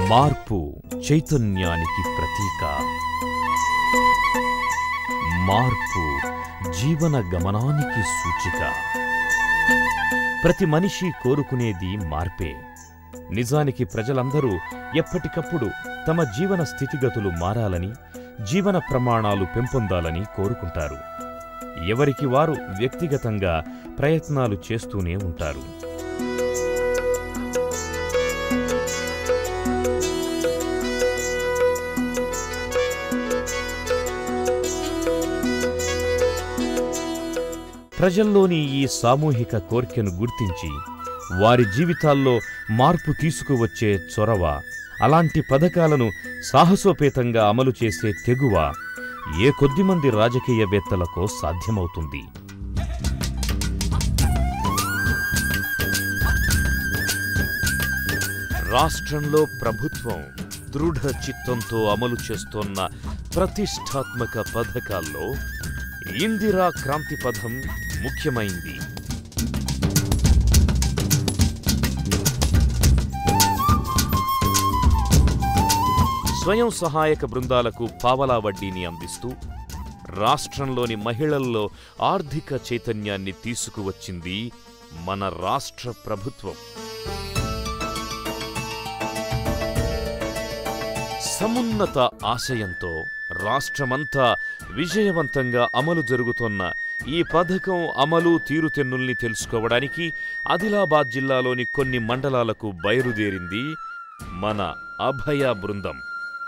మార్పు చైతన్యానికి ప్రతీక మార్పు జీవన గమనానికి సూచిక ప్రతి మనిషి కోరుకునేది మార్పే నిజానికి ప్రజలందరూ ఎప్పటికప్పుడు తమ జీవన స్థితిగతులు మారాలని జీవన ప్రమాణాలు పెంపొందాలని కోరుకుంటారు ఎవరికి వారు వ్యక్తిగతంగా ప్రయత్నాలు చేస్తూనే ఉంటారు ప్రజల్లోని ఈ సామూహిక కోర్కెను గుర్తించి వారి జీవితాల్లో మార్పు తీసుకువచ్చే చొరవ అలాంటి పథకాలను సాహసోపేతంగా అమలు చేసే తెగువ ఏ కొద్దిమంది రాజకీయవేత్తలకో సాధ్యమవుతుంది రాష్ట్రంలో ప్రభుత్వం దృఢ చిత్తంతో అమలు చేస్తోన్న ప్రతిష్టాత్మక పథకాల్లో ఇందిరా క్రాంతి పథం ముఖ్యమైంది స్వయం సహాయక బృందాలకు పావలా వడ్డీని అందిస్తూ రాష్ట్రంలోని మహిళల్లో ఆర్థిక చైతన్యాన్ని తీసుకువచ్చింది మన రాష్ట్ర ప్రభుత్వం సమున్నత ఆశయంతో రాష్ట్రమంతా విజయవంతంగా అమలు జరుగుతోన్న ఈ పథకం అమలు తీరుతెన్నుల్ని తెలుసుకోవడానికి ఆదిలాబాద్ జిల్లాలోని కొన్ని మండలాలకు బయలుదేరింది మన అభయ బృందం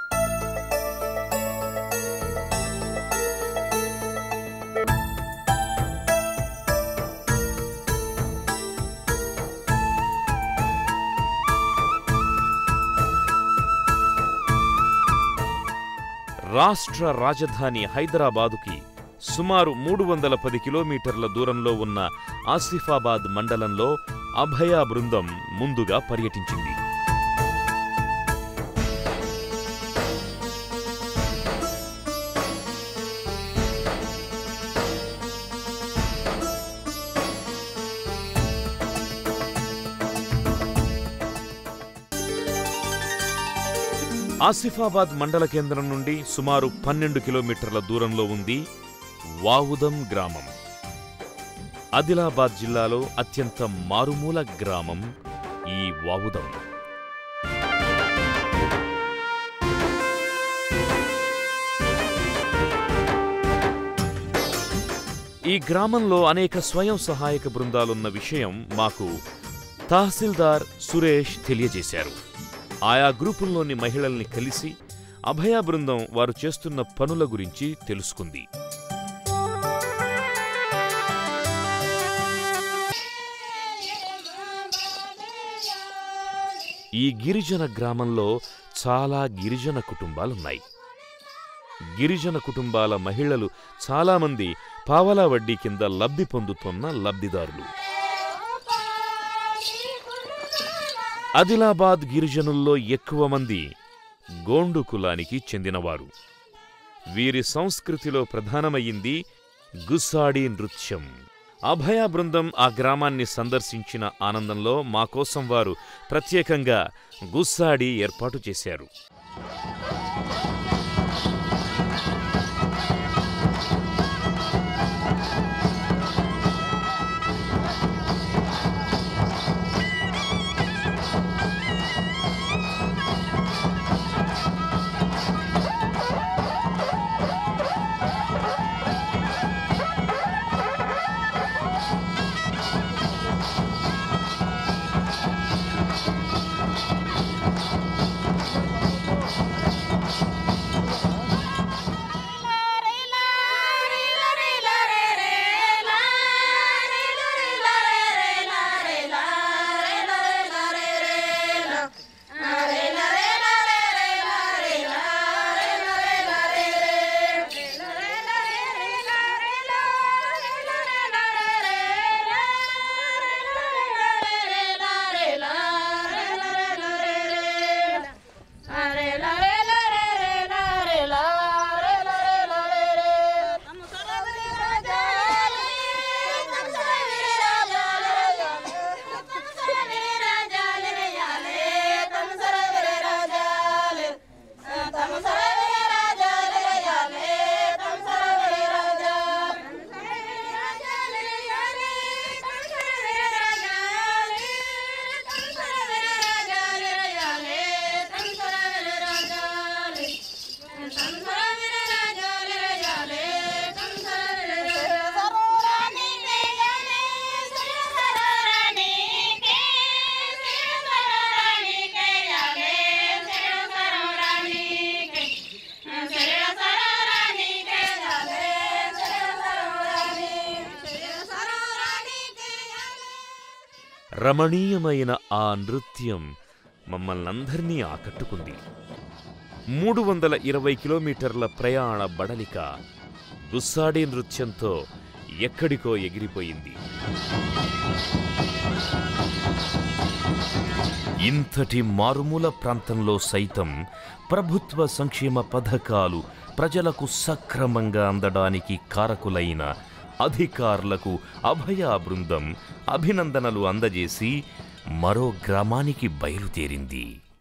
రాష్ట్ర రాజధాని హైదరాబాదుకి సుమారు మూడు వందల పది కిలోమీటర్ల దూరంలో ఉన్న ఆసిఫాబాద్ మండలంలో అభయ బృందం ముందుగా పర్యటించింది ఆసిఫాబాద్ మండల కేంద్రం నుండి సుమారు పన్నెండు కిలోమీటర్ల దూరంలో ఉంది వావుదం గ్రామం ఆదిలాబాద్ జిల్లాలో అత్యంత మారుమూల గ్రామం ఈ వావుదం ఈ గ్రామంలో అనేక స్వయం సహాయక బృందాలున్న విషయం మాకు తహసీల్దార్ సురేష్ తెలియజేశారు ఆయా గ్రూపుల్లోని మహిళల్ని కలిసి అభయ బృందం వారు చేస్తున్న పనుల గురించి తెలుసుకుంది ఈ గిరిజన గ్రామంలో చాలా గిరిజన కుటుంబాలున్నాయి గిరిజన కుటుంబాల మహిళలు చాలామంది పావలా వడ్డీ కింద లబ్ధి పొందుతున్న లబ్ధిదారులు ఆదిలాబాద్ గిరిజనుల్లో ఎక్కువ మంది గోండు కులానికి చెందినవారు వీరి సంస్కృతిలో ప్రధానమయ్యింది గుస్సాడి నృత్యం అభయ బృందం ఆ గ్రామాన్ని సందర్శించిన ఆనందంలో మా కోసం వారు ప్రత్యేకంగా గుస్సాడి ఏర్పాటు చేశారు రమణీయమైన ఆ నృత్యం మమ్మల్నందర్నీ ఆకట్టుకుంది మూడు వందల ఇరవై కిలోమీటర్ల ప్రయాణ బడలిక గుస్సాడి నృత్యంతో ఎక్కడికో ఎగిరిపోయింది ఇంతటి మారుమూల ప్రాంతంలో సైతం ప్రభుత్వ సంక్షేమ పథకాలు ప్రజలకు సక్రమంగా అందడానికి కారకులైన అధికారులకు అభయ బృందం అభినందనలు అందజేసి మరో గ్రామానికి బయలుదేరింది